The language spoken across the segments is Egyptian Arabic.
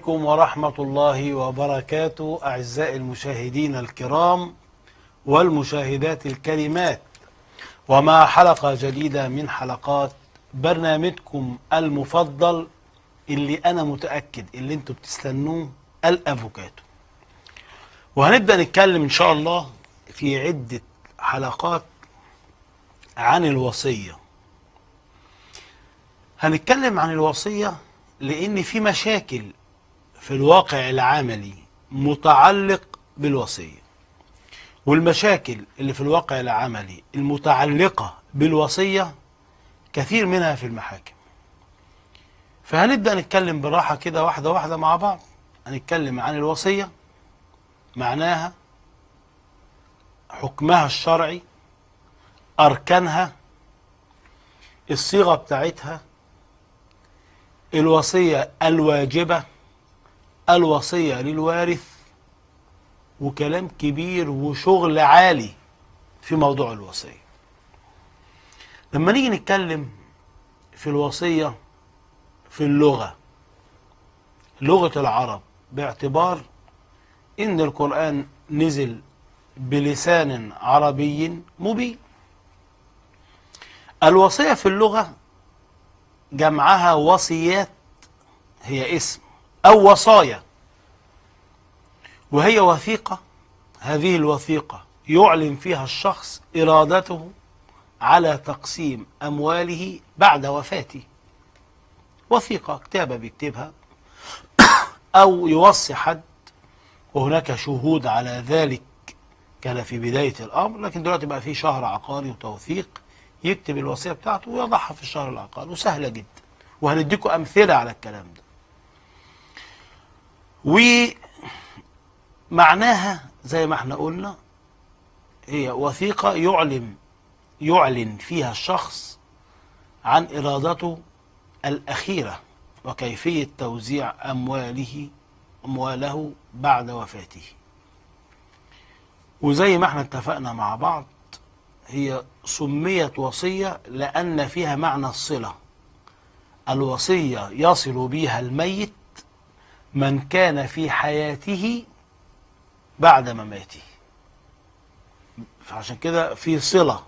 عليكم ورحمة الله وبركاته أعزائي المشاهدين الكرام والمشاهدات الكريمات ومع حلقة جديدة من حلقات برنامجكم المفضل اللي أنا متأكد اللي انتوا بتستنوه الأفوكاتو وهنبدأ نتكلم إن شاء الله في عدة حلقات عن الوصية هنتكلم عن الوصية لأن في مشاكل في الواقع العملي متعلق بالوصية والمشاكل اللي في الواقع العملي المتعلقة بالوصية كثير منها في المحاكم فهنبدأ نتكلم براحة كده واحدة واحدة مع بعض هنتكلم عن الوصية معناها حكمها الشرعي أركانها الصيغة بتاعتها الوصية الواجبة الوصية للوارث وكلام كبير وشغل عالي في موضوع الوصية لما نيجي نتكلم في الوصية في اللغة لغة العرب باعتبار إن القرآن نزل بلسان عربي مبين الوصية في اللغة جمعها وصيات هي اسم أو وصايا وهي وثيقة هذه الوثيقة يعلن فيها الشخص إرادته على تقسيم أمواله بعد وفاته وثيقة كتابة بيكتبها أو يوصي حد وهناك شهود على ذلك كان في بداية الأمر لكن دلوقتي بقى في شهر عقاري وتوثيق يكتب الوصية بتاعته ويضعها في الشهر العقاري وسهلة جدا وهنديكم أمثلة على الكلام ده ومعناها زي ما احنا قلنا هي وثيقة يعلن يعلن فيها الشخص عن إرادته الأخيرة وكيفية توزيع أمواله أمواله بعد وفاته وزي ما احنا اتفقنا مع بعض هي سميت وصية لأن فيها معنى الصلة الوصية يصل بها الميت من كان في حياته بعد مماته فعشان كده في صلة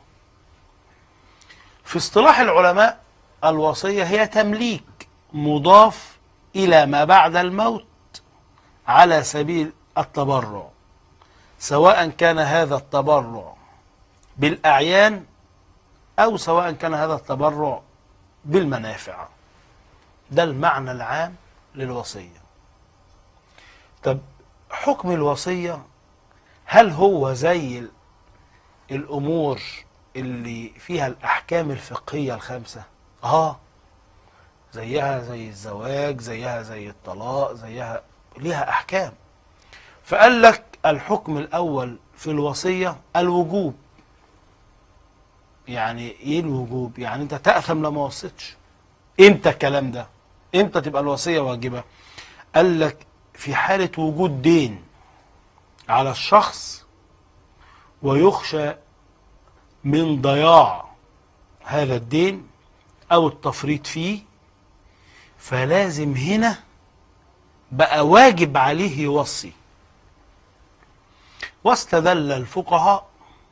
في اصطلاح العلماء الوصية هي تمليك مضاف إلى ما بعد الموت على سبيل التبرع سواء كان هذا التبرع بالأعيان أو سواء كان هذا التبرع بالمنافع ده المعنى العام للوصية طب حكم الوصية هل هو زي الأمور اللي فيها الأحكام الفقهية الخمسة آه زيها زي الزواج زيها زي الطلاق زيها ليها أحكام فقال لك الحكم الأول في الوصية الوجوب يعني ايه الوجوب يعني انت تأثم لما وصيتش امتى الكلام ده امتى تبقى الوصية واجبة قال لك في حالة وجود دين على الشخص ويخشى من ضياع هذا الدين او التفريط فيه فلازم هنا بقى واجب عليه يوصي واستدل الفقهاء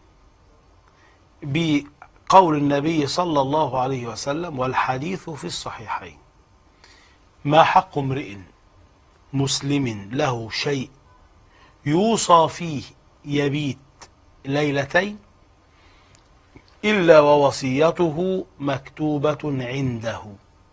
بقول النبي صلى الله عليه وسلم والحديث في الصحيحين ما حق امرئ مسلم له شيء يوصى فيه يبيت ليلتين إلا ووصيته مكتوبة عنده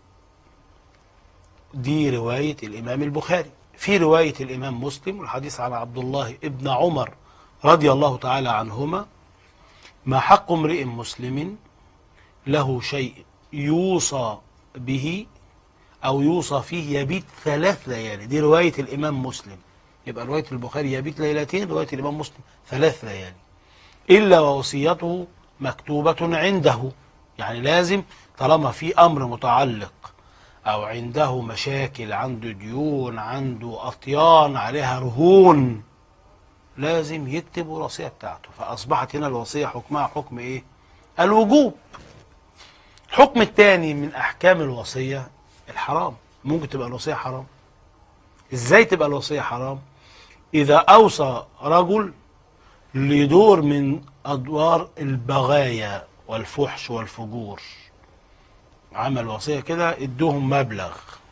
دي رواية الإمام البخاري في رواية الإمام مسلم والحديث عن عبد الله ابن عمر رضي الله تعالى عنهما ما حق امرئ مسلم له شيء يوصى به أو يوصى فيه يبيت ثلاث ليالي دي رواية الإمام مسلم يبقى رواية البخاري يبيت ليلتين رواية الإمام مسلم ثلاث ليالي إلا ووصيته مكتوبة عنده يعني لازم طالما في أمر متعلق أو عنده مشاكل عنده ديون عنده أطيان عليها رهون لازم يكتب الوصية بتاعته فأصبحت هنا الوصية حكمها حكم إيه الوجوب الحكم الثاني من أحكام الوصية الحرام ممكن تبقى الوصية حرام ازاي تبقى الوصية حرام اذا اوصى رجل لدور من ادوار البغايا والفحش والفجور عمل وصية كده ادوهم مبلغ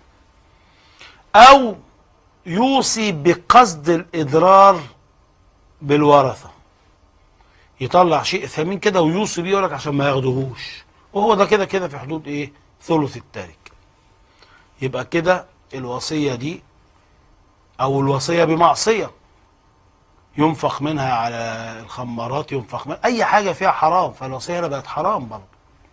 او يوصي بقصد الاضرار بالورثة يطلع شيء ثمين كده ويوصي بيه يقولك عشان ما ياخدوهوش وهو ده كده كده في حدود ايه ثلث التركه يبقى كده الوصية دي أو الوصية بمعصية ينفق منها على الخمارات ينفق منها أي حاجة فيها حرام فالوصية هنا بقت حرام برضه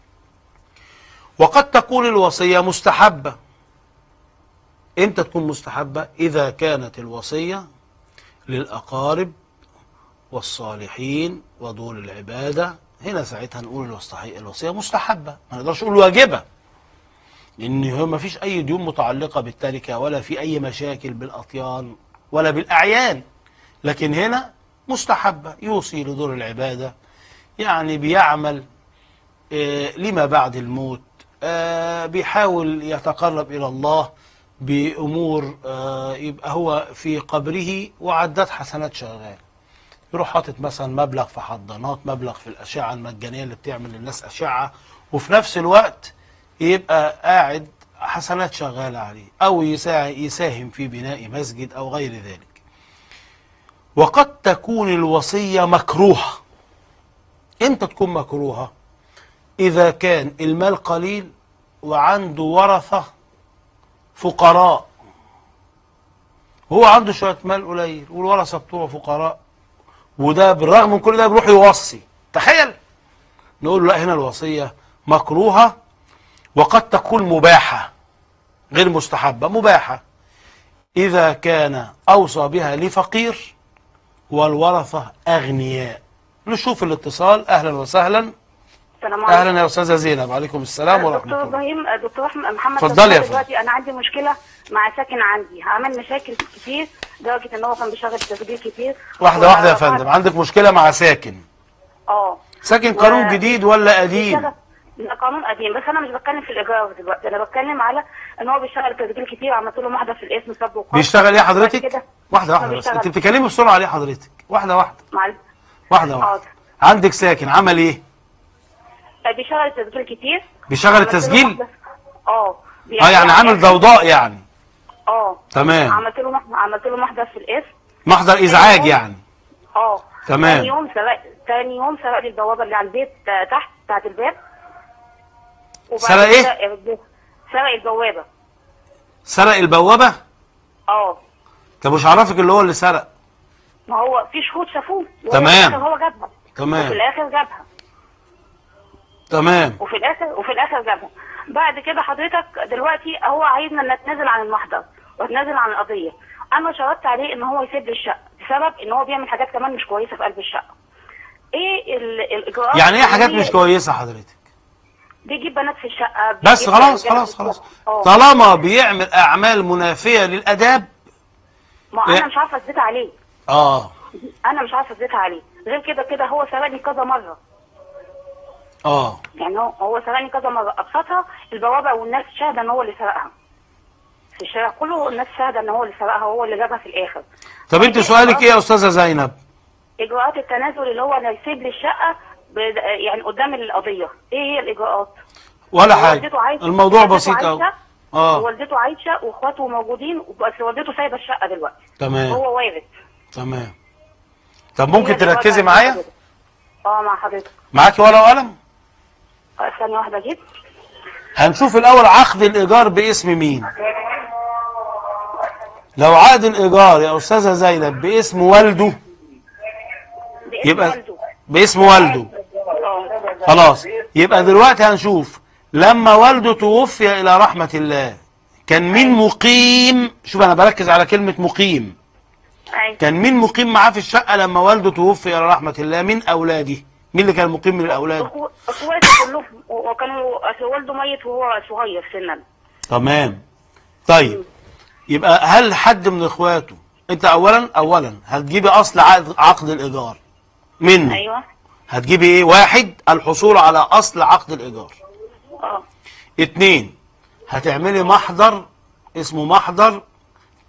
وقد تكون الوصية مستحبة امتى تكون مستحبة إذا كانت الوصية للأقارب والصالحين ودور العبادة هنا ساعتها نقول الوصية الوصية مستحبة ما نقدرش نقول واجبة لان هو ما فيش اي ديون متعلقه بالتركه ولا في اي مشاكل بالاطيان ولا بالاعيان لكن هنا مستحبه يوصي لدور العباده يعني بيعمل آه، لما بعد الموت آه، بيحاول يتقرب الى الله بامور آه، يبقى هو في قبره وعدات حسنات شغال يروح حاطط مثلا مبلغ في حضانات مبلغ في الاشعه المجانيه اللي بتعمل للناس اشعه وفي نفس الوقت يبقى قاعد حسنات شغالة عليه أو يسا- يساهم في بناء مسجد أو غير ذلك وقد تكون الوصية مكروهة امتى تكون مكروهة إذا كان المال قليل وعنده ورثة فقراء هو عنده شوية مال قليل والورثة بتوعه فقراء وده بالرغم من كل ده بيروح يوصي تخيل نقول له لا هنا الوصية مكروهة وقد تكون مباحة غير مستحبة مباحة إذا كان أوصى بها لفقير والورثة أغنياء نشوف الاتصال أهلا وسهلا السلام عليكم أهلا يا أستاذة زينب عليكم السلام ورحمة دكتور الله ابراهيم دكتور أحمد- محمد اتفضلي يا طب فندم. دلوقتي انا عندي مشكله مع ساكن عندي هعمل مشاكل كتير لدرجه ان هو كان بيشغل تسجيل كتير واحدة واحدة يا فندم عندك مشكلة مع ساكن اه ساكن و- قانون جديد ولا قديم بيشتغل- لا قانون قديم بس انا مش بتكلم في الايجار دلوقتي انا بتكلم على ان هو بيشتغل تسجيل كتير عملت له واحده في الاسم سب وقاف بيشتغل ايه بعد حضرتك كده واحدة ما واحدة بس بيشتغل. انت بتتكلمي بسرعة ليه حضرتك واحدة واحدة مع واحدة واحدة حاضر. عندك ساكن عمل ايه بيشتغل تسجيل كتير بيشغل عملت له التسجيل واحدة- اه اه يعني عامل ضوضاء يعني اه تمام عملت له عملت له محضر في الاسم محضر ازعاج يعني اه تمام. تاني يوم سرق تاني يوم سرق لي البوابه اللي على البيت آه، تحت بتاعت الباب وبعد سرق ايه؟ كده سرق البوابه سرق البوابة اه طب مش عرفك اللي هو اللي سرق ما هو في شهود شافوه وهو تمام. في الآخر هو جابها تمام. وفي الاخر جابها تمام وفي الاخر وفي الاخر جابها بعد كده حضرتك دلوقتي هو عايزنا نتنازل عن المحضر ونتنازل عن القضيه انا شرطت عليه ان هو يسيب لي الشقه بسبب ان هو بيعمل حاجات كمان مش كويسه في قلب الشقه ايه ال- الاجراءات يعني ايه حاجات اللي مش هي- كويسة حضرتك بيجيب بنات في الشقه بس بيجيب خلاص رجالة خلاص في خلاص الشقة. اه. طالما بيعمل اعمال منافية للاداب ما إيه؟ انا مش عارفه اثبتها عليه اه انا مش عارفه اثبتها عليه غير كده كده هو سرقني كذا مره اه يعني هو هو سرقني كذا مره ابسطها البوابه والناس شاهده ان هو اللي سرقها في الشارع كله الناس شاهده ان هو اللي سرقها هو اللي جابها في الاخر طب انت سؤالك ايه يا استاذة زينب اجراءات التنازل اللي هو انه يسيب لي الشقه بد- يعني قدام القضيه ايه هي الاجراءات ولا حاجة والدته عايشة- الموضوع والدته بسيط قوي عايشة، اه والدته عايشه واخواته موجودين بس والدته سايبه الشقه دلوقتي تمام هو وارث تمام طب ممكن هي الإجراءات تركزي بتاعت معايا حضرتك. اه مع حضرتك معاكي ورقة وقلم آه، ثانيه واحده جيت هنشوف الاول عقد الايجار باسم مين لو عقد الايجار يا استاذة زينب باسم والده باسم يبقى والده. باسم والده اه خلاص يبقى دلوقتي هنشوف لما والده توفي الى رحمة الله كان مين مقيم شوف انا بركز على كلمة مقيم أيوة. كان مين مقيم معاه في الشقة لما والده توفي الى رحمة الله من اولاده مين اللي كان مقيم من الاولاد أخو- اخواتي كلهم وكانوا أصل والده ميت وهو صغير سنا تمام طيب يبقى هل حد من اخواته انت اولا اولا هتجيبي اصل عقد, عقد الايجار منه ايوه هتجيبي ايه واحد الحصول على اصل عقد الايجار اه اتنين هتعملي محضر اسمه محضر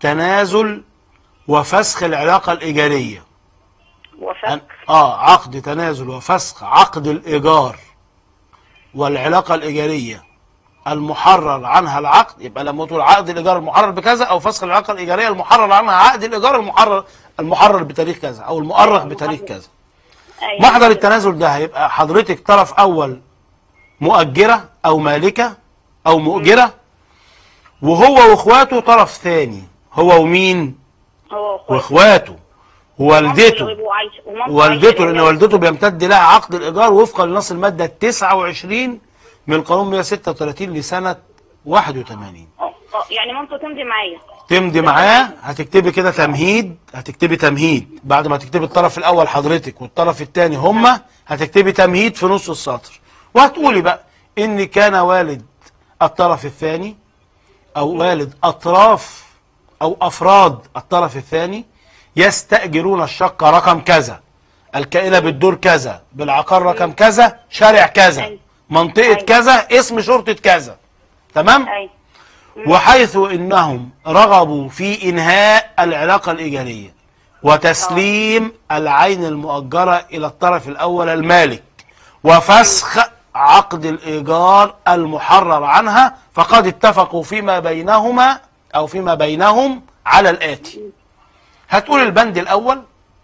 تنازل وفسخ العلاقة الإيجارية وفك أن- اه عقد تنازل وفسخ عقد الإيجار والعلاقة الإيجارية المحرر عنها العقد يبقى لما تقول عقد الإيجار المحرر بكذا أو فسخ العلاقة الإيجارية المحرر عنها عقد الإيجار المحرر المحرر بتاريخ كذا أو المؤرخ بتاريخ كذا أيوة. محضر التنازل ده هيبقى حضرتك طرف أول مؤجرة أو مالكة أو مؤجرة وهو واخواته طرف ثاني هو ومين هو أخوات. واخواته ووالدته ومامته عايشة. ومامته والدته عايشة لان هناك. والدته بيمتد لها عقد الايجار وفقا لنص الماده 29 من القانون 136 لسنه 81 اه اه يعني مامته تمضي معايا تمضي معاه هتكتبي كده تمهيد هتكتبي تمهيد بعد ما تكتبي الطرف الاول حضرتك والطرف الثاني هما هتكتبي تمهيد في نص السطر وهتقولي بقى ان كان والد الطرف الثاني او والد اطراف او افراد الطرف الثاني يستأجرون الشقة رقم كذا الكائنة بالدور كذا بالعقار رقم كذا شارع كذا أيوة. منطقة أيوة. كذا اسم شرطة كذا تمام؟ ايوه وحيث انهم رغبوا في انهاء العلاقه الايجاريه وتسليم العين المؤجره الى الطرف الاول المالك وفسخ عقد الايجار المحرر عنها فقد اتفقوا فيما بينهما او فيما بينهم على الاتي هتقول البند الاول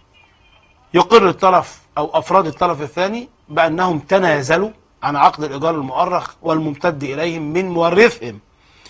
يقر الطرف او افراد الطرف الثاني بانهم تنازلوا عن عقد الايجار المؤرخ والممتد اليهم من مورثهم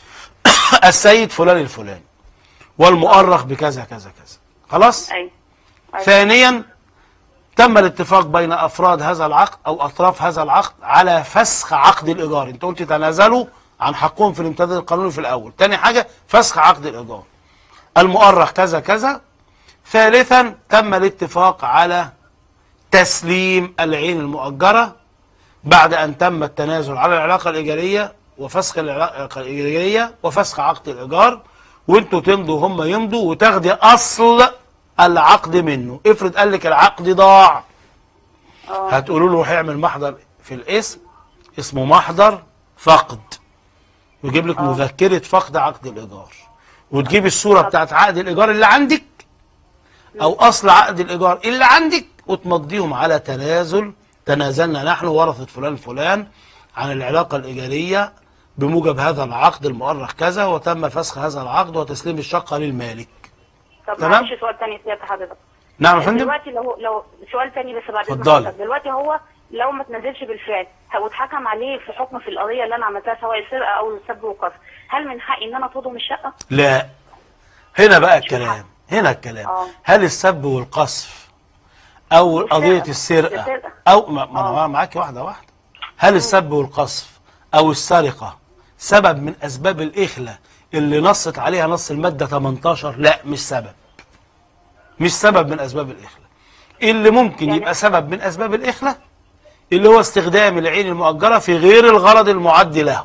السيد فلان الفلاني والمؤرخ بكذا كذا كذا خلاص ايوه أيوة. ثانيا تم الاتفاق بين افراد هذا العقد او اطراف هذا العقد على فسخ عقد الايجار انت قلت تنازلوا عن حقهم في الامتداد القانوني في الاول تاني حاجه فسخ عقد الايجار المؤرخ كذا كذا ثالثا تم الاتفاق على تسليم العين المؤجره بعد أن تم التنازل على العلاقة الإيجارية وفسخ العلاقة الإيجارية وفسخ عقد الإيجار وانتوا تمضوا هم يمضوا وتاخدي أصل العقد منه افرض قال لك العقد ضاع اه هتقولوا له روح اعمل محضر في الاسم اسمه محضر فقد ويجيب لك مذكرة فقد عقد الإيجار وتجيب الصورة بتاعت عقد الإيجار اللي عندك أو أصل عقد الإيجار اللي عندك وتمضيهم على تنازل تنازلنا نحن ورثة فلان فلان عن العلاقة الإيجارية بموجب هذا العقد المؤرخ كذا وتم فسخ هذا العقد وتسليم الشقة للمالك طب تمام؟ معلش سؤال تاني سيادة حضرتك نعم يا فندم دلوقتي لو لو سؤال تاني بس بعد إذن اتفضلي. حضرتك. دلوقتي هو لو ما تنزلش بالفعل هو اتحكم عليه في حكم في القضيه اللي انا عملتها سواء السرقه او السب والقذف هل من حقي ان انا اطرده من الشقه؟ لا هنا بقى الكلام هنا الكلام آه. هل السب والقذف او والسرقة. قضيه السرقه السرقة. او ما ما انا آه. معاكي واحده واحده هل السب والقذف او السرقه سبب من اسباب الاخلة اللي نصت عليها نص الماده 18 لا مش سبب مش سبب من اسباب الاخلة اللي ممكن يعني- يبقى سبب من اسباب الاخلة اللي هو استخدام العين المؤجره في غير الغرض المعد له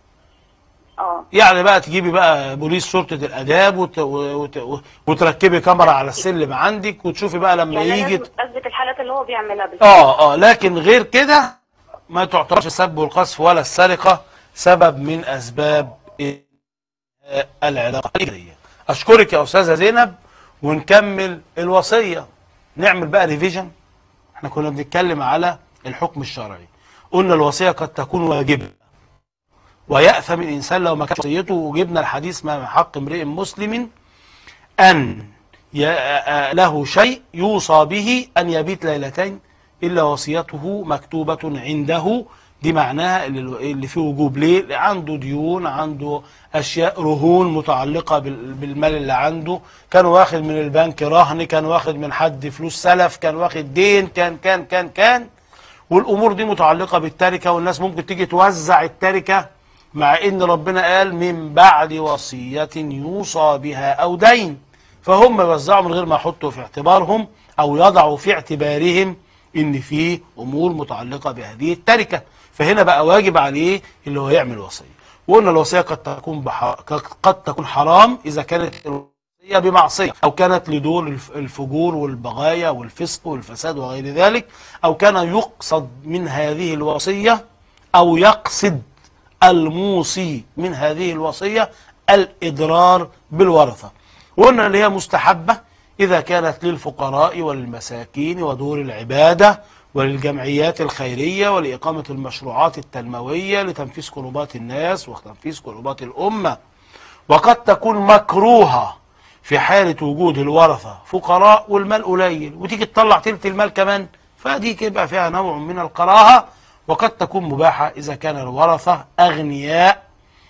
اه يعني بقى تجيبي بقى بوليس شرطة الآداب وت... وت... وتركبي كاميرا على السلم عندك وتشوفي بقى لما يعني يجي لازم اثبت الحالات اللي هو بيعملها بالفعل اه اه لكن غير كده ما تعتبرش السب والقذف ولا السرقة سبب من أسباب إنهاء العلاقة الإيجارية أشكرك يا أستاذة زينب ونكمل الوصية نعمل بقى ريفيجن احنا كنا بنتكلم على الحكم الشرعي قلنا الوصية قد تكون واجبة ويأثم الإنسان لو ما كانش وصيته وجبنا الحديث ما حق امرئ مسلم أن ي- آ- له شيء يوصى به أن يبيت ليلتين إلا وصيته مكتوبة عنده دي معناها اللي اللي فيه وجوب ليه؟ لأن عنده ديون عنده أشياء رهون متعلقة بال- بالمال اللي عنده كان واخد من البنك رهن كان واخد من حد فلوس سلف كان واخد دين كان كان كان كان والامور دي متعلقه بالتركه والناس ممكن تيجي توزع التركه مع ان ربنا قال من بعد وصيه يوصى بها او دين فهم يوزعوا من غير ما يحطوا في اعتبارهم او يضعوا في اعتبارهم ان في امور متعلقه بهذه التركه فهنا بقى واجب عليه اللي هو يعمل وصيه وقلنا الوصيه قد تكون بح... قد تكون حرام اذا كانت الوصيه بمعصيه او كانت لدور الف- الفجور والبغايا والفسق والفساد وغير ذلك او كان يقصد من هذه الوصيه او يقصد الموصي من هذه الوصيه الاضرار بالورثه وقلنا اللي هي مستحبة إذا كانت للفقراء وللمساكين ودور العبادة وللجمعيات الخيرية ولإقامة المشروعات التنموية لتنفيذ كربات الناس وتنفيذ كربات الأمة وقد تكون مكروهة في حالة وجود الورثة فقراء والمال قليل وتيجي تطلع تلت المال كمان فدي يبقى فيها نوع من الكراهة وقد تكون مباحة إذا كان الورثة أغنياء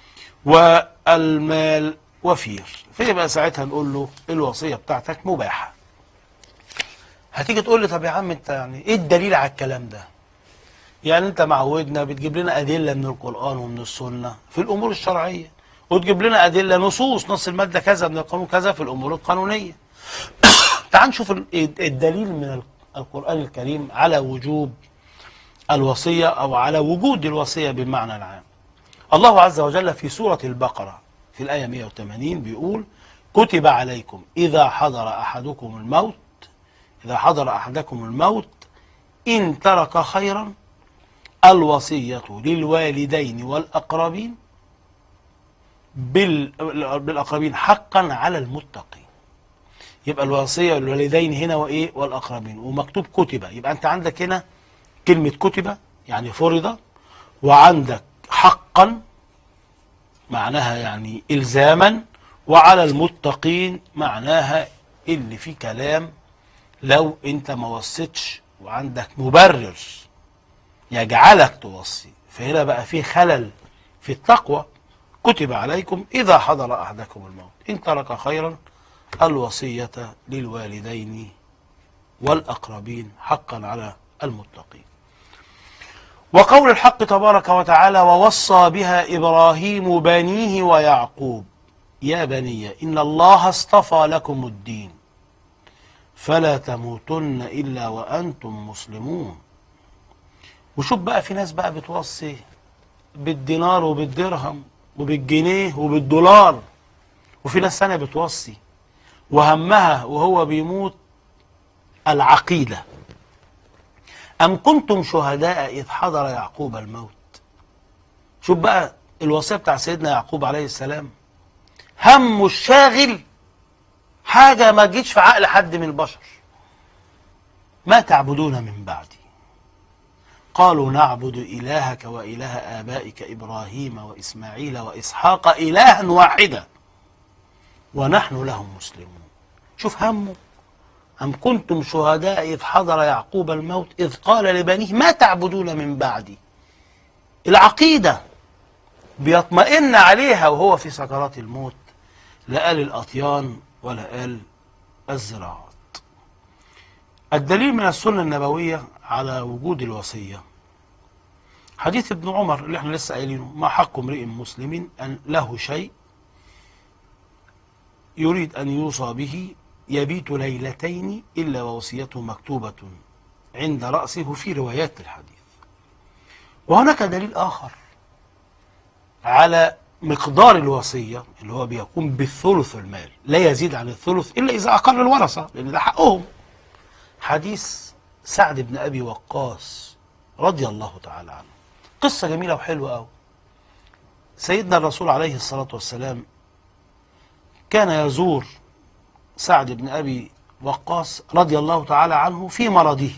والمال وفير فيبقى ساعتها نقول له الوصية بتاعتك مباحة هتيجي تقول لي طب يا عم انت يعني ايه الدليل على الكلام ده يعني انت معودنا بتجيب لنا ادله من القران ومن السنه في الامور الشرعيه وتجيب لنا ادله نصوص نص الماده كذا من القانون كذا في الامور القانونيه تعال نشوف ال- الدليل من ال- القران الكريم على وجوب الوصيه او على وجود الوصيه بالمعنى العام الله عز وجل في سوره البقره في الايه 180 بيقول كتب عليكم اذا حضر احدكم الموت إذا حضر أحدكم الموت إن ترك خيرا الوصية للوالدين والأقربين بال... بالأقربين حقا على المتقين يبقى الوصية للوالدين هنا وإيه والأقربين ومكتوب كتب يبقى أنت عندك هنا كلمة كتب يعني فرض وعندك حقا معناها يعني إلزاما وعلى المتقين معناها اللي فيه كلام لو انت ما وصيتش وعندك مبرر يجعلك توصي فهنا بقى في خلل في التقوى كتب عليكم إذا حضر أحدكم الموت إن ترك خيرا الوصية للوالدين والأقربين حقا على المتقين وقول الحق تبارك وتعالى ووصى بها إبراهيم بنيه ويعقوب يا بني إن الله اصطفى لكم الدين فلا تموتن إلا وأنتم مسلمون وشوف بقى في ناس بقى بتوصي بالدينار وبالدرهم وبالجنيه وبالدولار وفي ناس ثانيه بتوصي وهمها وهو بيموت العقيدة أم كنتم شهداء إذ حضر يعقوب الموت شوف بقى الوصية بتاع سيدنا يعقوب عليه السلام همه الشاغل حاجة ما تجيش في عقل حد من البشر ما تعبدون من بعدي قالوا نعبد إلهك وإله آبائك إبراهيم وإسماعيل وإسحاق إلها واحدا ونحن له مسلمون شوف همه أم كنتم شهداء إذ حضر يعقوب الموت إذ قال لبنيه ما تعبدون من بعدي العقيدة بيطمئن عليها وهو في سكرات الموت لا قال الأطيان ولا قال الزراعات الدليل من السنة النبوية على وجود الوصية حديث ابن عمر اللي احنا لسه قايلينه ما حق امرئ مسلم أن له شيء يريد أن يوصى به يبيت ليلتين إلا ووصيته مكتوبة عند رأسه في روايات الحديث وهناك دليل آخر على مقدار الوصية اللي هو بيكون بالثلث المال لا يزيد عن الثلث إلا إذا أقر الورثة لأن ده حقهم حديث سعد بن أبي وقاص رضي الله تعالى عنه قصة جميلة وحلوة أوي سيدنا الرسول عليه الصلاة والسلام كان يزور سعد بن أبي وقاص رضي الله تعالى عنه في مرضه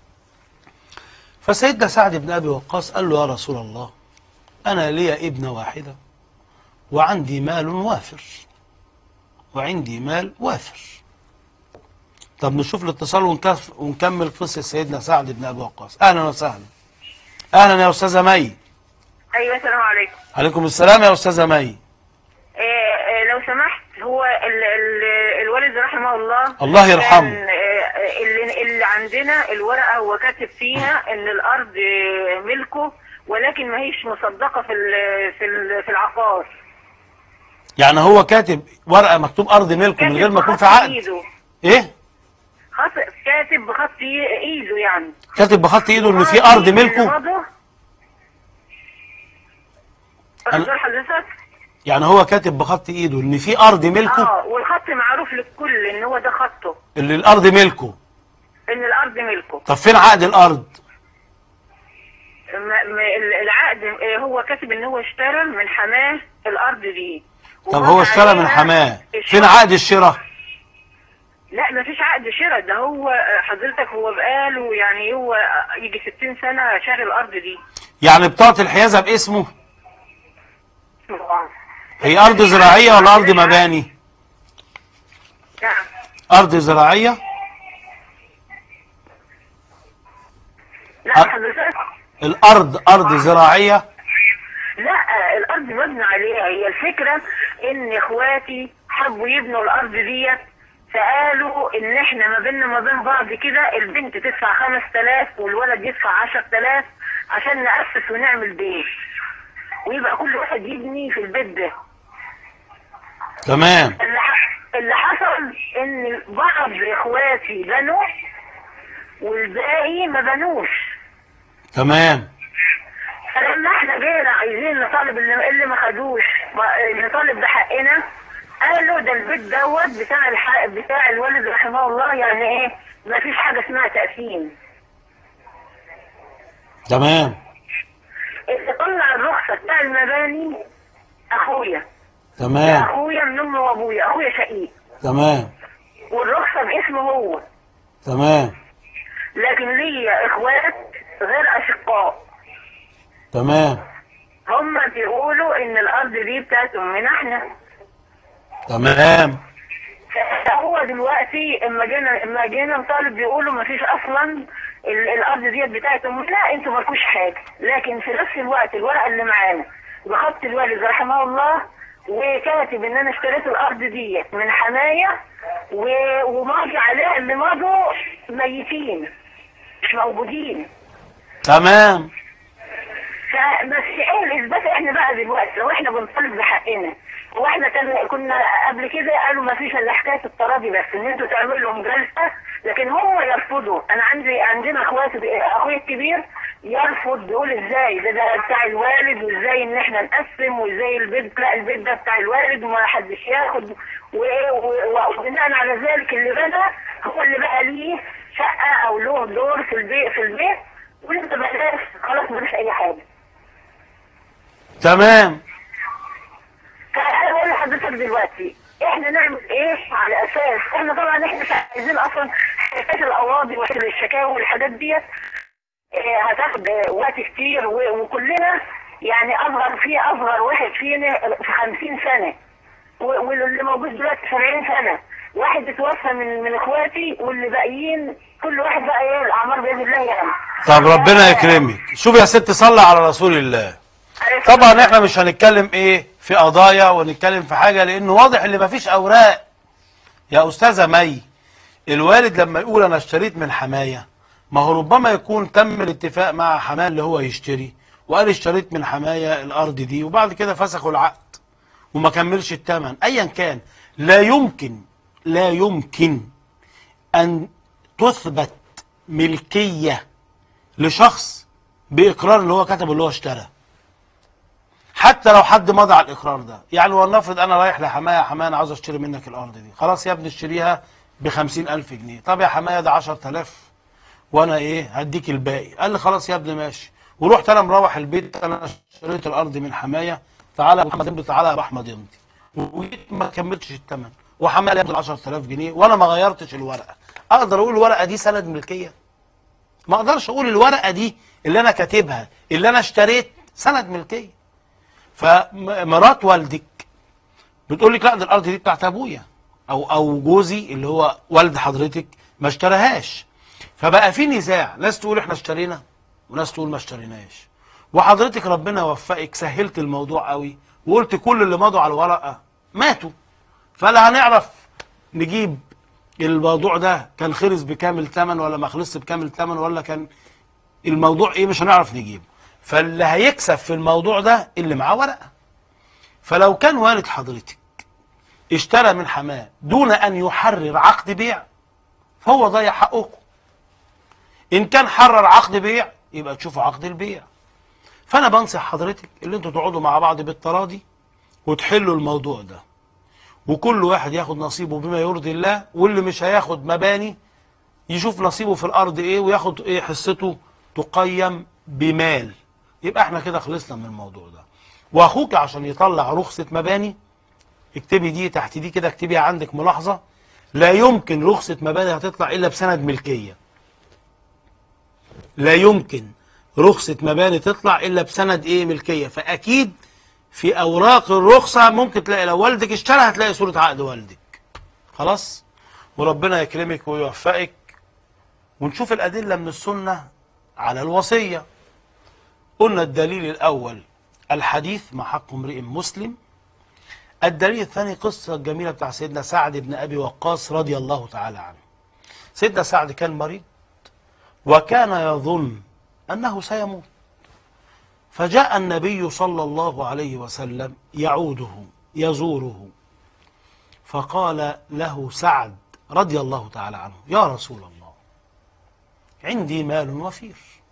فسيدنا سعد بن أبي وقاص قال له يا رسول الله أنا لي ابنة واحدة وعندي مال وافر وعندي مال وافر طب نشوف الاتصال ونكف ونكمل قصة سيدنا سعد بن أبي وقاص أهلا وسهلا أهلا يا أستاذة مي ايوه السلام عليكم عليكم السلام يا أستاذة مي آه، آه، لو سمحت هو ال ال الوالد رحمه الله الله يرحمه. كان، آه، اللي, اللي عندنا الورقه هو كاتب فيها ان الارض آه، ملكه ولكن ما هيش مصدقه في ال- في ال- في العقار يعني هو كاتب ورقة مكتوب أرض ملكه من غير ما يكون في بخط عقد ايده إيه؟ خط كاتب بخط ايده يعني كاتب بخط إيده إن في أرض ملكه واخد بال حضرتك؟ يعني هو كاتب بخط إيده إن في أرض ملكه اه والخط معروف للكل ان هو ده خطه اللي الأرض ملكه ان الارض ملكه طب فين عقد الأرض؟ ما- ما- العقد آه، هو كاتب ان هو اشترى من حماه الارض دي طب هو اشترى من حماه فين عقد الشراء لا ما فيش عقد شراء ده هو آه، حضرتك هو بقاله يعني هو آه، يجي 60 سنة شاري الأرض دي يعني بطاقة الحيازة باسمه هي أرض زراعية ولا أرض مباني نعم أرض زراعية لا أ- حضرتك الأرض أرض زراعية لا الارض مبنى عليها هي الفكره ان اخواتي حبوا يبنوا الارض ديت فقالوا ان احنا ما بيننا ما بين بعض كده البنت تدفع 5000 والولد يدفع 10000 عشان نأسس ونعمل بيت ويبقى كل واحد يبني في البيت ده تمام اللي ح- اللي حصل ان بعض اخواتي بنوا والباقي ما بنوش تمام فلما احنا جينا عايزين نطالب اللي, اللي ما خدوش ما- نطالب بحقنا قالوا ده البيت دوت بتاع الحق بتاع الوالد رحمه الله يعني ايه ما فيش حاجه اسمها تقسيم تمام اللي طلع الرخصه بتاع المباني اخويا تمام اخويا من امي وابويا اخويا شقيق تمام والرخصه باسمه هو تمام لكن ليا اخوات غير اشقاء تمام هم بيقولوا ان الارض دي بتاعت امنا احنا تمام هو دلوقتي اما جينا اما جينا نطالب بيقولوا ما فيش اصلا ال- الارض ديت بتاعتهم لا انتوا مالكوش حاجه لكن في نفس الوقت الورقه اللي معانا بخط الوالد رحمه الله وكاتب ان انا اشتريت الارض ديت من حمايه و- وماضي عليها اللي مضوا ميتين مش موجودين تمام فبس ايه الاثبات احنا بقى دلوقتي لو احنا بنطالب بحقنا هو احنا كان كنا قبل كده قالوا ما فيش الا حكايه التراضي بس ان انتوا تعملوا لهم جلسه لكن هم يرفضوا انا عندي عندنا اخواتي اخويا الكبير يرفض بيقول ازاي ده ده بتاع الوالد وازاي ان احنا نقسم وازاي البيت لا البيت ده بتاع الوالد وما حدش ياخد و- و- وبناء على ذلك اللي بنى هو اللي بقى ليه شقه او له دور في البيت في البيت وانت بلاش خلاص ملوش اي حاجه تمام فانا بقول لحضرتك دلوقتي احنا نعمل ايه على اساس احنا طبعا احنا مش عايزين اصلا حكايه القواضي والشكاوي والحاجات ديت اه، هتاخد اه، وقت كتير و- وكلنا يعني اصغر في اصغر واحد فينا في 50 سنه و- واللي موجود دلوقتي 70 سنه واحد اتوفى من من اخواتي واللي باقيين كل واحد بقى ايه الاعمار باذن الله يعني طب ربنا يكرمك شوف يا ست صلى على رسول الله طبعا احنا مش هنتكلم ايه في قضايا ونتكلم في حاجة لانه واضح ان مفيش اوراق يا استاذة مي الوالد لما يقول انا اشتريت من حماية ما هو ربما يكون تم الاتفاق مع حماه اللي هو يشتري وقال اشتريت من حماية الارض دي وبعد كده فسخوا العقد وما كملش الثمن ايا كان لا يمكن لا يمكن ان تثبت ملكية لشخص باقرار اللي هو كتبه اللي هو اشترى حتى لو حد مضى على الاقرار ده يعني ولنفرض انا رايح لحمايه يا حمايه انا عاوز اشتري منك الارض دي خلاص يا ابني اشتريها ب ألف جنيه طب يا حمايه ده 10000 وانا ايه هديك الباقي قال لي خلاص يا ابني ماشي ورحت انا مروح البيت انا اشتريت الارض من حمايه تعالى يا محمد امضي تعالى يا ابو احمد امضي وجيت ما كملتش الثمن وحمايه قال لي 10000 جنيه وانا ما غيرتش الورقه اقدر اقول الورقه دي سند ملكيه ما اقدرش اقول الورقه دي اللي انا كاتبها اللي انا اشتريت سند ملكيه فمرات والدك بتقول لك لا ده الارض دي بتاعت ابويا او او جوزي اللي هو والد حضرتك ما اشتراهاش فبقى في نزاع ناس تقول احنا اشترينا وناس تقول ما اشتريناش وحضرتك ربنا وفقك سهلت الموضوع قوي وقلت كل اللي مضوا على الورقه ماتوا فلا هنعرف نجيب الموضوع ده كان خلص بكامل ثمن ولا ما خلصش بكامل ثمن ولا كان الموضوع ايه مش هنعرف نجيبه فاللي هيكسب في الموضوع ده اللي معاه ورقه فلو كان والد حضرتك اشترى من حماه دون ان يحرر عقد بيع فهو ضيع حقكم ان كان حرر عقد بيع يبقى تشوفوا عقد البيع فانا بنصح حضرتك اللي انتوا تقعدوا مع بعض بالتراضي وتحلوا الموضوع ده وكل واحد ياخد نصيبه بما يرضي الله واللي مش هياخد مباني يشوف نصيبه في الارض ايه وياخد ايه حصته تقيم بمال يبقى احنا كده خلصنا من الموضوع ده واخوك عشان يطلع رخصة مباني اكتبي دي تحت دي كده اكتبيها عندك ملاحظة لا يمكن رخصة مباني هتطلع إلا بسند ملكية لا يمكن رخصة مباني تطلع إلا بسند إيه ملكية فأكيد في أوراق الرخصة ممكن تلاقي لو والدك اشترى هتلاقي صورة عقد والدك خلاص وربنا يكرمك ويوفقك ونشوف الأدلة من السنة على الوصية قلنا الدليل الأول الحديث مع حق امرئ مسلم الدليل الثاني قصة جميلة بتاع سيدنا سعد بن أبي وقاص رضي الله تعالى عنه سيدنا سعد كان مريض وكان يظن أنه سيموت فجاء النبي صلى الله عليه وسلم يعوده يزوره فقال له سعد رضي الله تعالى عنه يا رسول الله عندي مال وفير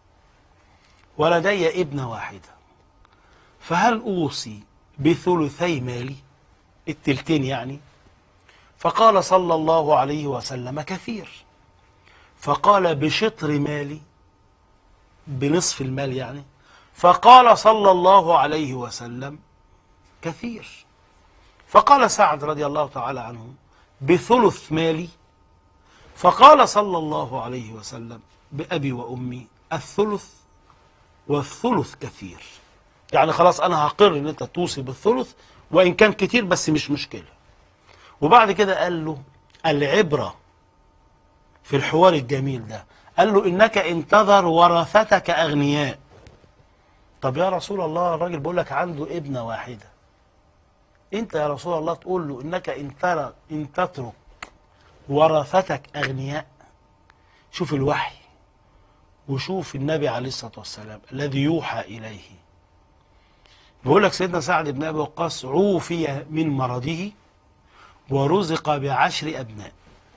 ولدي ابن واحدة فهل أوصي بثلثي مالي التلتين يعني فقال صلى الله عليه وسلم كثير فقال بشطر مالي بنصف المال يعني فقال صلى الله عليه وسلم كثير فقال سعد رضي الله تعالى عنه بثلث مالي فقال صلى الله عليه وسلم بأبي وأمي الثلث والثلث كثير يعني خلاص أنا هقر إن أنت توصي بالثلث وإن كان كتير بس مش مشكلة وبعد كده قال له العبرة في الحوار الجميل ده قال له إنك انتظر ورثتك أغنياء طب يا رسول الله الراجل بيقول لك عنده ابنة واحدة انت يا رسول الله تقول له انك ان ترى ان تترك ورثتك اغنياء شوف الوحي وشوف النبي عليه الصلاه والسلام الذي يوحى اليه بيقول لك سيدنا سعد بن ابي وقاص عوفي من مرضه ورزق بعشر ابناء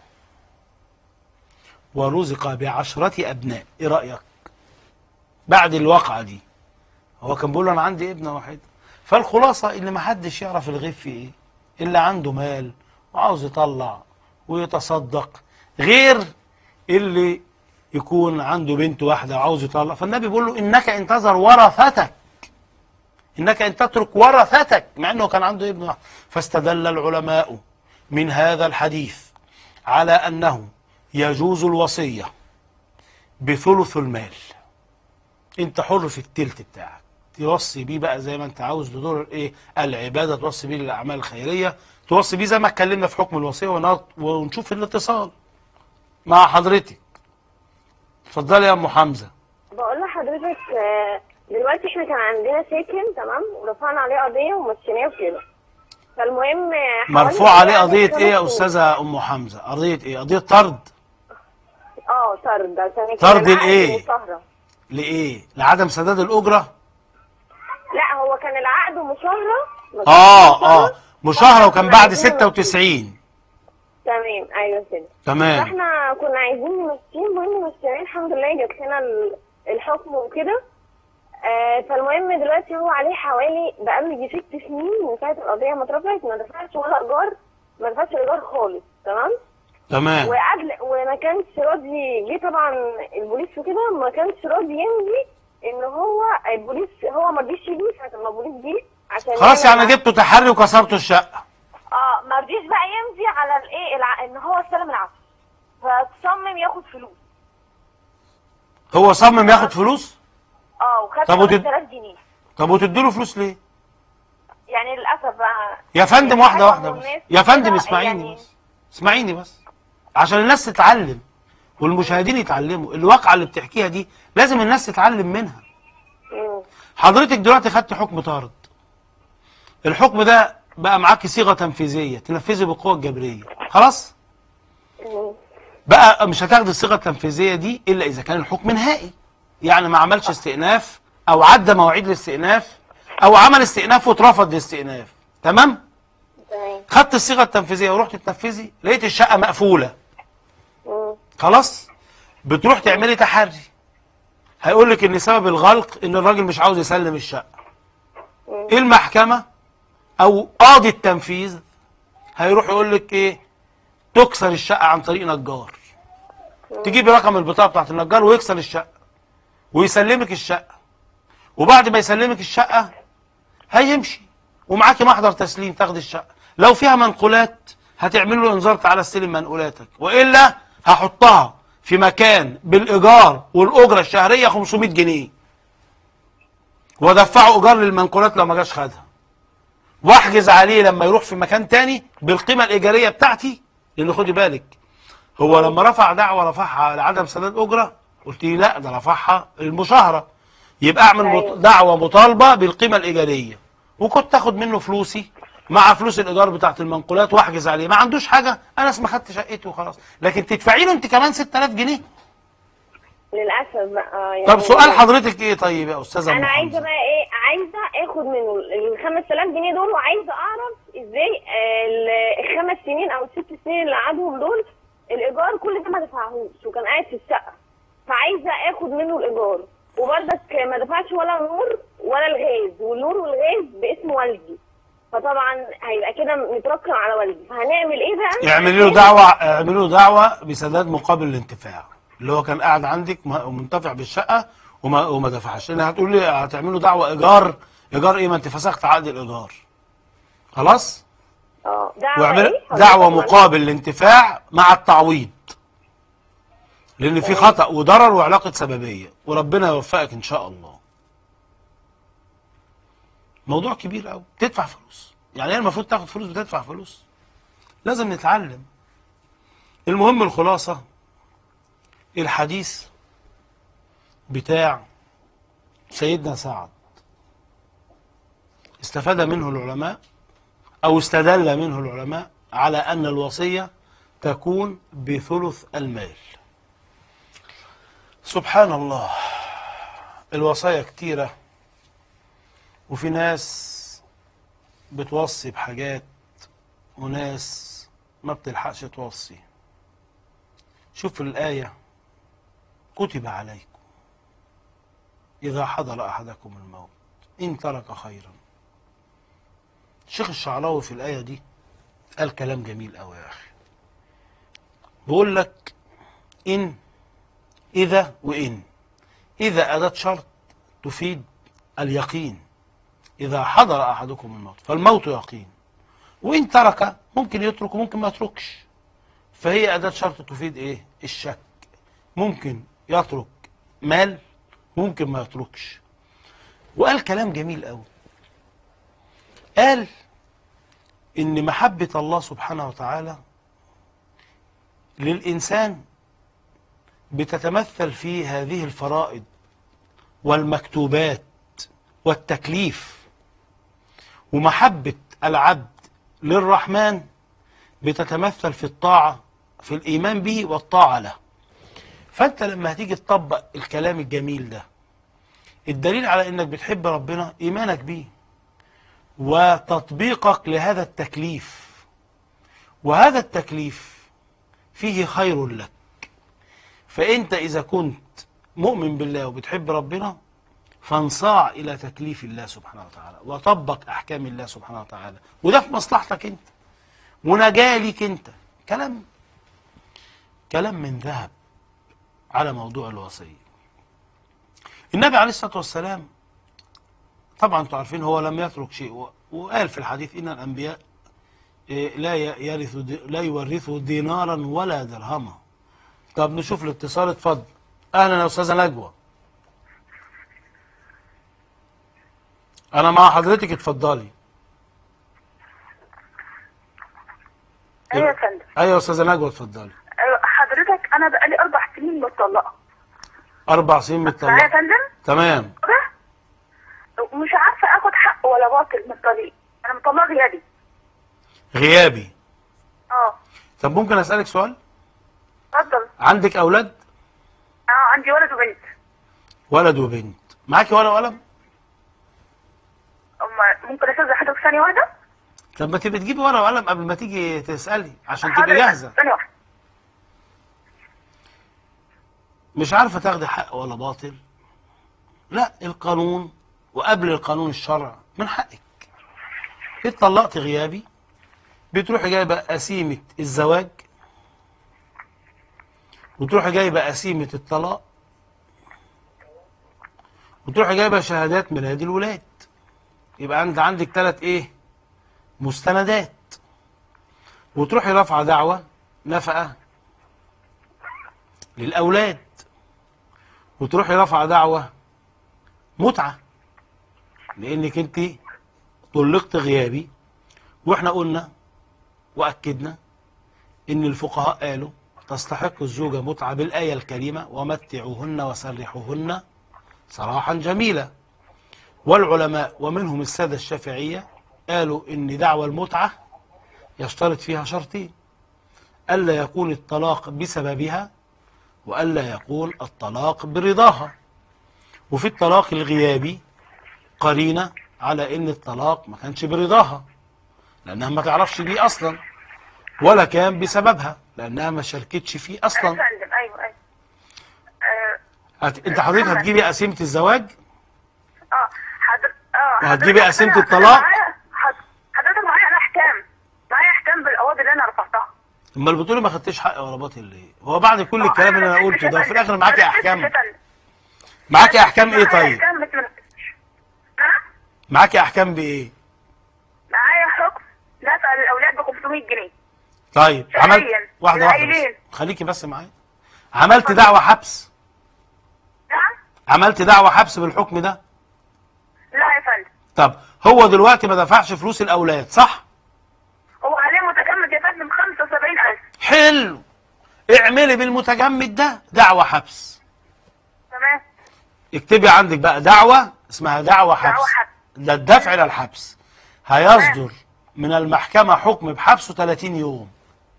ورزق بعشرة ابناء ايه رايك بعد الواقعه دي هو كان بيقول له انا عندي ابنه واحده فالخلاصه اللي ما حدش يعرف الغيب في ايه اللي عنده مال وعاوز يطلع ويتصدق غير اللي يكون عنده بنت واحده وعاوز يطلع فالنبي بيقول له انك انتظر ورثتك انك ان تترك ورثتك مع انه كان عنده ابن واحد فاستدل العلماء من هذا الحديث على انه يجوز الوصيه بثلث المال انت حر في التلت بتاعك توصي بيه بقى زي ما انت عاوز لدور ايه العباده توصي بيه للاعمال الخيريه توصي بيه زي ما اتكلمنا في حكم الوصيه ونط- ونشوف الاتصال مع حضرتك اتفضلي يا ام حمزه بقول لحضرتك آه، دلوقتي احنا كان عندنا ساكن تمام ورفعنا عليه قضيه ومشيناه وكده فالمهم آه، حوالي مرفوع عليه بعد قضيه خمس ايه يا سنين. استاذه ام حمزه قضيه ايه قضيه طرد اه طرد عشان طرد كان العقد الإيه؟ مشاهرة. لايه لعدم سداد الاجره لا هو كان العقد مشاهرة ما اه كانش اه مشاهره وكان بعد عايزين 96 تمام ايوه كده تمام فاحنا كنا عايزين نمشيه المهم مشيناه الحمد لله جات لنا ال- الحكم وكده آه فالمهم دلوقتي هو عليه حوالي بقاله يجي ست سنين من ساعه القضيه ما اترفعت ما دفعش ولا ايجار ما دفعش ايجار خالص تمام تمام وقبل وما كانش راضي جه طبعا البوليس وكده ما كانش راضي يمضي ان هو البوليس هو ما رضيش يجي ساعه ما البوليس جه عشان خلاص يعمل يعني جبتوا تحري وكسرتوا الشقه اه ما رضيش بقى يمضي على الايه الع... ان هو استلم العفو فصمم ياخد فلوس هو صمم ياخد فلوس اه وخد طب وتد- 5000 جنيه طب وتدوا له فلوس ليه يعني للاسف بقى يا فندم واحده واحده بس والناس يا فندم كده اسمعيني يعني- بس اسمعيني بس عشان الناس تتعلم والمشاهدين يتعلموا الواقعه اللي بتحكيها دي لازم الناس تتعلم منها مم. حضرتك دلوقتي خدت حكم طارد الحكم ده بقى معاكي صيغه تنفيذيه تنفذي بالقوه الجبريه خلاص مم. بقى مش هتاخد الصيغه التنفيذيه دي الا اذا كان الحكم نهائي يعني ما عملش استئناف او عدى مواعيد الاستئناف او عمل استئناف واترفض الاستئناف تمام تمام خدت الصيغه التنفيذيه ورحت تنفذي لقيت الشقه مقفوله مم. خلاص بتروح تعملي تحري هيقول لك ان سبب الغلق ان الراجل مش عاوز يسلم الشقه ايه المحكمه او قاضي التنفيذ هيروح يقول لك ايه تكسر الشقه عن طريق نجار تجيبي رقم البطاقه بتاعت النجار ويكسر الشقه ويسلمك الشقه وبعد ما يسلمك الشقه هيمشي ومعاكي محضر تسليم تاخدي الشقه لو فيها منقولات هتعمل له انذار تعالى استلم منقولاتك والا هحطها في مكان بالايجار والاجره الشهريه 500 جنيه وادفعه ايجار للمنقولات لو ما جاش خدها واحجز عليه لما يروح في مكان تاني بالقيمه الايجاريه بتاعتي لان خدي بالك هو لما رفع دعوه رفعها على عدم سداد اجره قلت لي لا ده رفعها المشاهره يبقى اعمل مط- أيوة. دعوه مطالبه بالقيمه الايجاريه وكنت اخد منه فلوسي مع فلوس الايجار بتاعت المنقولات واحجز عليه ما عندوش حاجه انا اسمع خدت شقته وخلاص لكن تدفعي له انت كمان 6000 جنيه للاسف بقى يعني طب سؤال حضرتك ايه طيب يا استاذه انا أم عايزه حمزة؟ بقى ايه عايزه اخد منه ال 5000 جنيه دول وعايزه اعرف ازاي آه، ال- الخمس سنين او الست سنين اللي قعدهم دول الايجار كل ده ما دفعهوش وكان قاعد في الشقه فعايزه اخد منه الايجار وبرضك ما دفعش ولا نور ولا الغاز والنور والغاز باسم والدي فطبعا هيبقى كده متركن على والدي فهنعمل ايه بقى اعملي له دعوه اعملي له دعوه بسداد مقابل الانتفاع اللي هو كان قاعد عندك م- ومنتفع بالشقه وما وما دفعش لان هتقول لي هتعمل له دعوه ايجار ايجار ايه ما انت فسخت عقد الايجار خلاص اه دعوه واعمل ايه دعوه حضرتك؟ مقابل الانتفاع مع التعويض لان في خطا وضرر وعلاقه سببيه وربنا يوفقك ان شاء الله موضوع كبير قوي تدفع فلوس يعني هي المفروض تاخد فلوس بتدفع فلوس لازم نتعلم المهم الخلاصه الحديث بتاع سيدنا سعد استفاد منه العلماء أو استدل منه العلماء على أن الوصية تكون بثلث المال سبحان الله الوصايا كتيرة وفي ناس بتوصي بحاجات وناس ما بتلحقش توصي شوف الآية كتب عليكم إذا حضر أحدكم الموت إن ترك خيرا الشيخ الشعراوي في الآية دي قال كلام جميل أوي يا أخي بيقول لك إن إذا وإن إذا أداة شرط تفيد اليقين إذا حضر أحدكم الموت فالموت يقين وإن ترك ممكن يترك وممكن ما يتركش فهي أداة شرط تفيد إيه الشك ممكن يترك مال ممكن ما يتركش وقال كلام جميل قوي قال ان محبة الله سبحانه وتعالى للإنسان بتتمثل في هذه الفرائض والمكتوبات والتكليف ومحبة العبد للرحمن بتتمثل في الطاعة في الإيمان به والطاعة له فأنت لما هتيجي تطبق الكلام الجميل ده الدليل على إنك بتحب ربنا إيمانك بيه وتطبيقك لهذا التكليف وهذا التكليف فيه خير لك فأنت إذا كنت مؤمن بالله وبتحب ربنا فانصاع إلى تكليف الله سبحانه وتعالى وطبق أحكام الله سبحانه وتعالى وده في مصلحتك أنت ونجاة ليك أنت كلام كلام من ذهب على موضوع الوصية النبي عليه الصلاة والسلام طبعا انتوا عارفين هو لم يترك شيء و- وقال في الحديث ان الانبياء إيه، لا ي- يرث دي- لا يورثوا دينارا ولا درهما طب نشوف الاتصال اتفضل اهلا يا استاذه نجوى انا مع حضرتك اتفضلي ايوه يا فندم ايوه يا استاذه نجوى اتفضلي أيوة، حضرتك انا بقالي اربع سنين مطلقه اربع سنين معايا يا متطلقه فندم تمام ومش عارفه اخد حق ولا باطل من الطريق انا مطلقه غيابي غيابي اه طب ممكن اسالك سؤال اتفضل عندك اولاد اه عندي ولد وبنت ولد وبنت معاكي ورقه وقلم أما ممكن استاذن حضرتك ثانيه واحده طب ما تبقي تجيبي ورقه وقلم قبل ما تيجي تسالي عشان حاضر تبقي يا جاهزه فندم، ثانيه واحده مش عارفه تاخدي حق ولا باطل لا القانون وقبل القانون الشرع من حقك اتطلقت غيابي بتروحي جايبه قسيمه الزواج وتروحي جايبه قسيمه الطلاق وتروحي جايبه شهادات ميلاد الولاد يبقى انت عندك ثلاث ايه مستندات وتروحي رافعه دعوه نفقه للاولاد وتروحي رافعه دعوه متعه لانك انت طلقت غيابي واحنا قلنا واكدنا ان الفقهاء قالوا تستحق الزوجه متعه بالايه الكريمه ومتعوهن وسرحوهن سراحا جميلا والعلماء ومنهم الساده الشافعيه قالوا ان دعوى المتعه يشترط فيها شرطين الا يكون الطلاق بسببها والا يكون الطلاق برضاها وفي الطلاق الغيابي قرينه على ان الطلاق ما كانش برضاها لانها ما تعرفش بيه اصلا ولا كان بسببها لانها ما شاركتش فيه يا اصلا فندم ايوه ايوه اه هت... انت حضرتك هتجيبي قسيمه الزواج اه حضر... اه وهتجيبي حضرتك قسيمة أنا- الطلاق؟ معايا- حض- حضرتك معايا الاحكام معايا احكام بالقواضي اللي انا رفعتها امال بتقولي ما خدتش حق ولا باطل ليه هو بعد كل الكلام اللي انا قلته ده في الاخر معاكي احكام معاكي احكام ايه طيب احكام مثل نعم معاكي احكام بايه معايا حكم نسأل الاولاد ب 500 جنيه طيب شهرياً. عملت واحده واحده العيلين. بس خليكي بس معايا عملت دعوه حبس نعم عملت دعوه حبس بالحكم ده لا يا فندم طب هو دلوقتي ما دفعش فلوس الاولاد صح هو عليه متجمد يا فندم 75000 حلو اعملي بالمتجمد ده دعوه حبس تمام اكتبي عندك بقى دعوه اسمها دعوه حبس دعوة حبس. ده الدفع الى الحبس هيصدر من المحكمه حكم بحبسه 30 يوم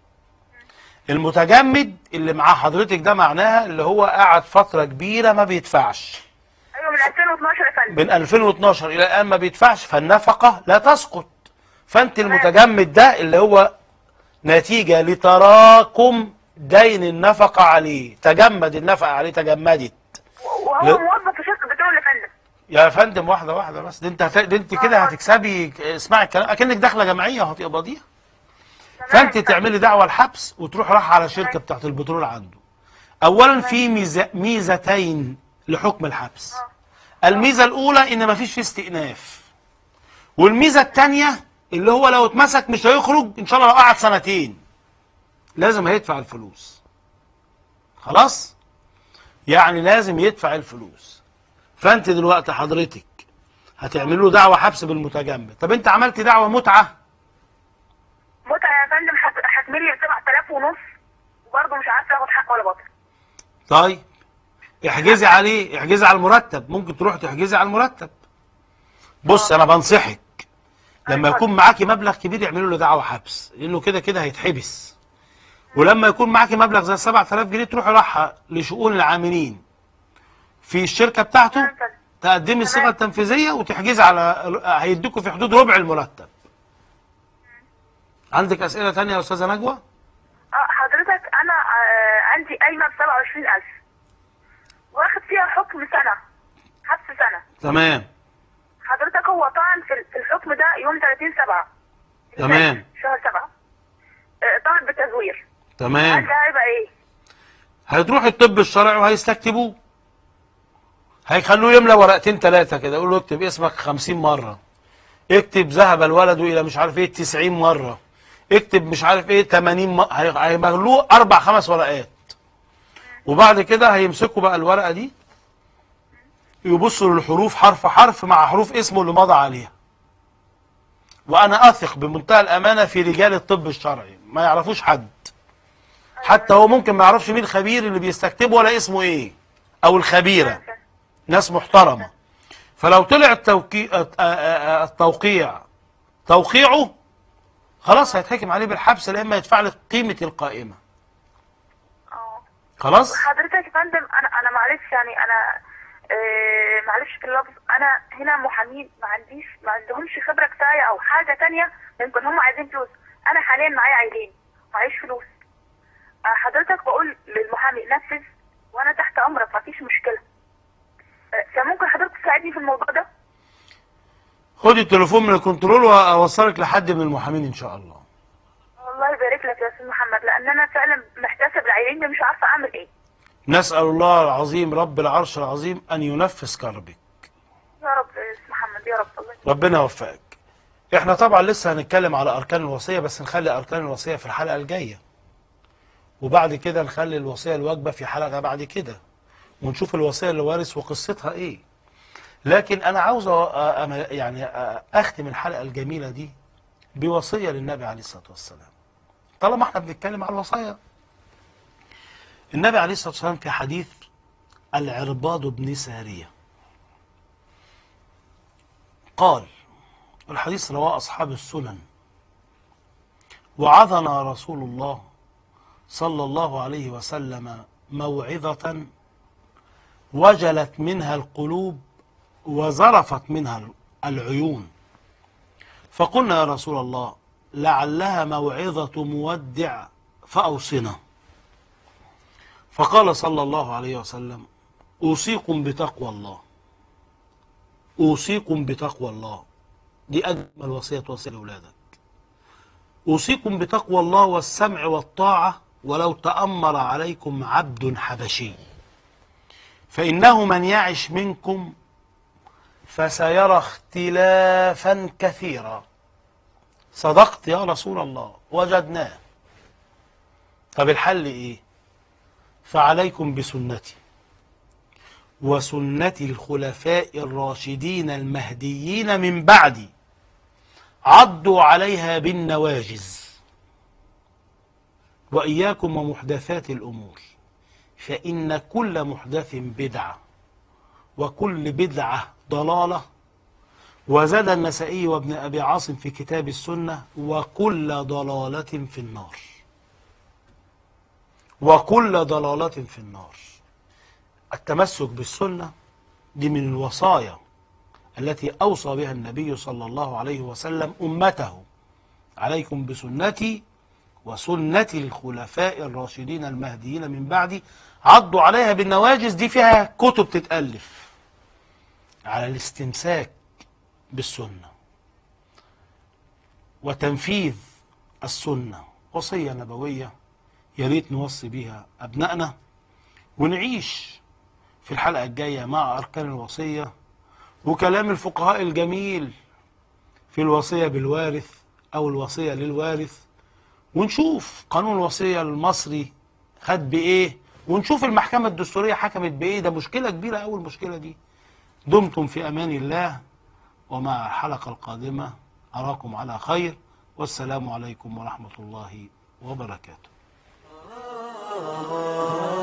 المتجمد اللي مع حضرتك ده معناها اللي هو قعد فتره كبيره ما بيدفعش ايوه من 2012 يا فندم من 2012 الى الان ما بيدفعش فالنفقه لا تسقط فانت المتجمد ده اللي هو نتيجه لتراكم دين النفقه عليه تجمد النفقه عليه تجمدت وهو لا. موظف في شركه بترول يا فندم يا فندم واحده واحده بس دي انت هت... دي انت كده هتكسبي اسمعي الكلام اكنك داخله جمعيه وهتقبضيها فانت تعملي دعوه الحبس وتروح راح على شركه بتاعت البترول عنده اولا في ميزة ميزتين لحكم الحبس الميزه الاولى ان مفيش فيه استئناف والميزه الثانيه اللي هو لو اتمسك مش هيخرج ان شاء الله لو قعد سنتين لازم هيدفع الفلوس خلاص يعني لازم يدفع الفلوس فانت دلوقتي حضرتك هتعمل له دعوه حبس بالمتجمد طب انت عملت دعوه متعه متعه يا فندم هت- هتملي ب 7000 ونص وبرضه مش عارفه اخد حق ولا باطل طيب احجزي عليه احجزي على المرتب ممكن تروح تحجزي على المرتب بص انا بنصحك لما يكون معاكي مبلغ كبير يعملوا له دعوه حبس لانه كده كده هيتحبس ولما يكون معاكي مبلغ زي 7000 جنيه تروحي رايحه لشؤون العاملين في الشركه بتاعته تمام يا فندم. تقدمي الصيغه التنفيذيه وتحجزي على هيدوكوا في حدود ربع المرتب عندك اسئله تانية يا استاذه نجوى اه حضرتك انا آه عندي قايمه ب 27000 واخد فيها حكم سنه حبس سنه تمام حضرتك هو طعن في في الحكم ده يوم 30 7 تمام. شهر 7 آه طعن بالتزوير هل تمام ده هيبقى ايه؟ هتروح الطب الشرعي وهيستكتبوه هيخلوه يملى ورقتين ثلاثة كده يقول له اكتب اسمك خمسين مرة اكتب ذهب الولد إلى مش عارف ايه تسعين مرة اكتب مش عارف ايه تمانين مرة هيملوه أربع خمس ورقات وبعد كده هيمسكوا بقى الورقة دي يبصوا للحروف حرف حرف مع حروف اسمه اللي مضى عليها وأنا أثق بمنتهى الأمانة في رجال الطب الشرعي ما يعرفوش حد حتى هو ممكن ما يعرفش مين الخبير اللي بيستكتبه ولا اسمه ايه او الخبيره ناس محترمه فلو طلع التوقيع التوقيع توقيعه خلاص هيتحكم عليه بالحبس لا اما يدفع لك قيمه القائمه اه خلاص حضرتك يا فندم انا انا معلش يعني انا آه معلش في اللفظ انا هنا محامين ما عنديش ما عندهمش خبره كفايه او حاجه تانية ممكن هم عايزين فلوس انا حاليا معايا عيلين معيش فلوس آه حضرتك بقول للمحامي نفذ وانا تحت امرك مفيش مشكله آه فممكن حضرتك تساعدني في الموضوع ده خدي التليفون من الكنترول واوصلك لحد من المحامين ان شاء الله الله يبارك لك يا استاذ محمد لان انا فعلا محتسب العيلين دي مش عارفه اعمل ايه نسال الله العظيم رب العرش العظيم ان ينفس كربك يا رب يا استاذ محمد يا رب الله يبارك. ربنا يوفقك احنا طبعا لسه هنتكلم على اركان الوصيه بس نخلي اركان الوصيه في الحلقه الجايه وبعد كده نخلي الوصيه الواجبه في حلقه بعد كده ونشوف الوصيه للوارث وقصتها ايه لكن انا عاوز أ- أ- يعني أ- اختم الحلقه الجميله دي بوصيه للنبي عليه الصلاه والسلام طالما احنا بنتكلم على الوصايا النبي عليه الصلاه والسلام في حديث العرباض بن ساريه قال والحديث رواه أصحاب السنن وعظنا رسول الله صلى الله عليه وسلم موعظة وجلت منها القلوب وزرفت منها العيون فقلنا يا رسول الله لعلها موعظة مودع فأوصنا فقال صلى الله عليه وسلم أوصيكم بتقوى الله أوصيكم بتقوى الله دي أجمل وصية توصي لأولادك أوصيكم بتقوى الله والسمع والطاعة ولو تأمر عليكم عبد حبشي فإنه من يعش منكم فسيرى اختلافا كثيرا صدقت يا رسول الله وجدناه طب الحل ايه فعليكم بسنتي وسنة الخلفاء الراشدين المهديين من بعدي عضوا عليها بالنواجز وإياكم ومحدثات الأمور فإن كل محدث بدعة وكل بدعة ضلالة وزاد النسائي وابن أبي عاصم في كتاب السنة وكل ضلالة في النار وكل ضلالة في النار التمسك بالسنة دي من الوصايا التي أوصى بها النبي صلى الله عليه وسلم أمته عليكم بسنتي وسنة الخلفاء الراشدين المهديين من بعدي عضوا عليها بالنواجز دي فيها كتب تتألف على الاستمساك بالسنة وتنفيذ السنة وصية نبوية يا ريت نوصي بيها أبنائنا ونعيش في الحلقة الجاية مع أركان الوصية وكلام الفقهاء الجميل في الوصية بالوارث أو الوصية للوارث ونشوف قانون الوصية المصري خد بإيه ونشوف المحكمة الدستورية حكمت بإيه ده مشكلة كبيرة أوي المشكلة دي دمتم في أمان الله ومع الحلقة القادمة أراكم على خير والسلام عليكم ورحمة الله وبركاته